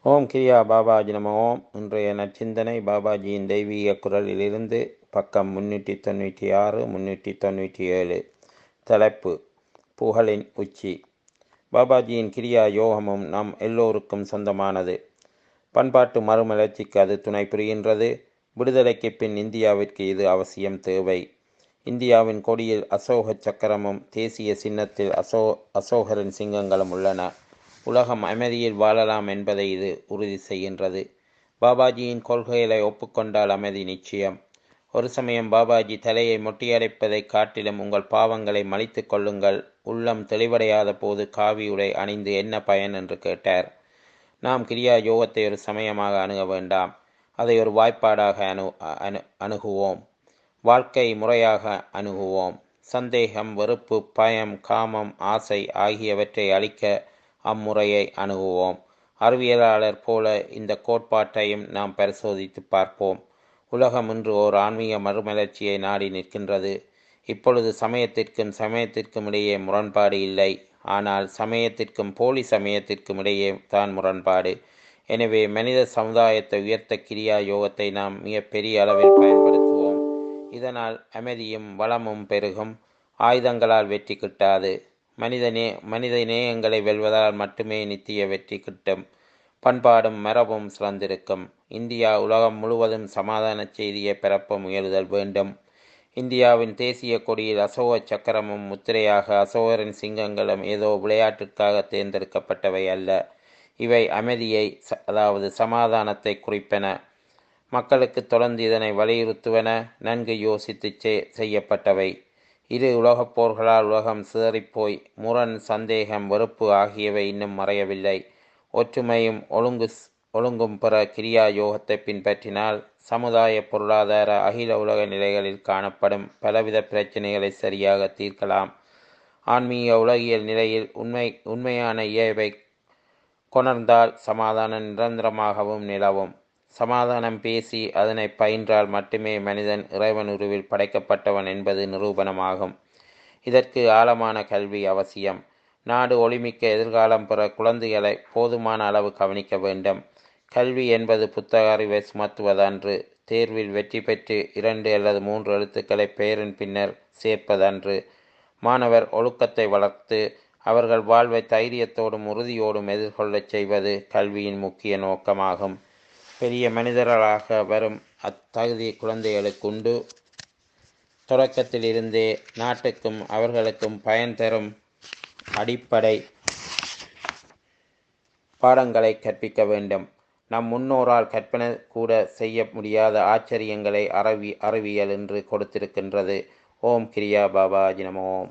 ஓம் கிரியா பாபாஜி நம ஓம் இன்றைய நச்சிந்தனை பாபாஜியின் தெய்வீக குரலிலிருந்து பக்கம் முன்னூற்றி தொண்ணூற்றி ஆறு முன்னூற்றி தொண்ணூற்றி ஏழு தலைப்பு புகழின் உச்சி பாபாஜியின் கிரியா யோகமும் நம் எல்லோருக்கும் சொந்தமானது பண்பாட்டு மறுமலர்ச்சிக்கு அது துணை புரிகின்றது விடுதலைக்கு பின் இந்தியாவிற்கு இது அவசியம் தேவை இந்தியாவின் கொடியில் அசோக சக்கரமும் தேசிய சின்னத்தில் அசோ அசோகரின் சிங்கங்களும் உள்ளன உலகம் அமைதியில் வாழலாம் என்பதை இது உறுதி செய்கின்றது பாபாஜியின் கொள்கைகளை ஒப்புக்கொண்டால் அமைதி நிச்சயம் ஒரு சமயம் பாபாஜி தலையை மொட்டியடைப்பதைக் காட்டிலும் உங்கள் பாவங்களை மலித்து கொள்ளுங்கள் உள்ளம் தெளிவடையாத போது காவி உடை அணிந்து என்ன பயன் என்று கேட்டார் நாம் கிரியா யோகத்தை ஒரு சமயமாக அணுக வேண்டாம் அதை ஒரு வாய்ப்பாடாக அணு அணு அணுகுவோம் வாழ்க்கை முறையாக அணுகுவோம் சந்தேகம் வெறுப்பு பயம் காமம் ஆசை ஆகியவற்றை அளிக்க அம்முறையை அணுகுவோம் அறிவியலாளர் போல இந்த கோட்பாட்டையும் நாம் பரிசோதித்து பார்ப்போம் உலகம் இன்று ஓர் ஆன்மீக மறுமலர்ச்சியை நாடி நிற்கின்றது இப்பொழுது சமயத்திற்கும் சமயத்திற்கும் இடையே முரண்பாடு இல்லை ஆனால் சமயத்திற்கும் போலி சமயத்திற்கும் இடையே தான் முரண்பாடு எனவே மனித சமுதாயத்தை உயர்த்த கிரியா யோகத்தை நாம் மிக பெரிய அளவில் பயன்படுத்துவோம் இதனால் அமைதியும் வளமும் பெருகும் ஆயுதங்களால் வெற்றி கிட்டாது மனிதனே மனித நேயங்களை வெல்வதால் மட்டுமே நித்திய வெற்றி கிட்டும் பண்பாடும் மரபும் சிறந்திருக்கும் இந்தியா உலகம் முழுவதும் சமாதான செய்தியை பரப்ப முயலுதல் வேண்டும் இந்தியாவின் தேசிய கொடியில் அசோக சக்கரமும் முத்திரையாக அசோகரின் சிங்கங்களும் ஏதோ விளையாட்டிற்காக தேர்ந்தெடுக்கப்பட்டவை அல்ல இவை அமைதியை அதாவது சமாதானத்தை குறிப்பன மக்களுக்கு தொடர்ந்து இதனை வலியுறுத்துவன நன்கு யோசித்து செய்யப்பட்டவை இரு உலகப் போர்களால் உலகம் சிதறிப்போய் முரண் சந்தேகம் வெறுப்பு ஆகியவை இன்னும் மறையவில்லை ஒற்றுமையும் ஒழுங்கு ஒழுங்கும் பெற கிரியா யோகத்தை பின்பற்றினால் சமுதாய பொருளாதார அகில உலக நிலைகளில் காணப்படும் பலவித பிரச்சனைகளை சரியாக தீர்க்கலாம் ஆன்மீக உலகியல் நிலையில் உண்மை உண்மையான இயல்பை கொணர்ந்தால் சமாதானம் நிரந்தரமாகவும் நிலவும் சமாதானம் பேசி அதனை பயின்றால் மட்டுமே மனிதன் இறைவன் உருவில் படைக்கப்பட்டவன் என்பது நிரூபணமாகும் இதற்கு ஆழமான கல்வி அவசியம் நாடு ஒளிமிக்க எதிர்காலம் பெற குழந்தைகளை போதுமான அளவு கவனிக்க வேண்டும் கல்வி என்பது புத்தக அறிவை சுமத்துவதன்று தேர்வில் வெற்றி பெற்று இரண்டு அல்லது மூன்று எழுத்துக்களை பெயரின் பின்னர் சேர்ப்பதன்று மாணவர் ஒழுக்கத்தை வளர்த்து அவர்கள் வாழ்வை தைரியத்தோடும் உறுதியோடும் எதிர்கொள்ளச் செய்வது கல்வியின் முக்கிய நோக்கமாகும் பெரிய மனிதர்களாக வரும் அத்தகுதி குழந்தைகளுக்குண்டு தொடக்கத்தில் இருந்தே நாட்டுக்கும் அவர்களுக்கும் பயன் தரும் அடிப்படை பாடங்களை கற்பிக்க வேண்டும் நம் முன்னோரால் கற்பனை கூட செய்ய முடியாத ஆச்சரியங்களை அறிவி அறிவியல் என்று கொடுத்திருக்கின்றது ஓம் கிரியா பாபாஜி நம ஓம்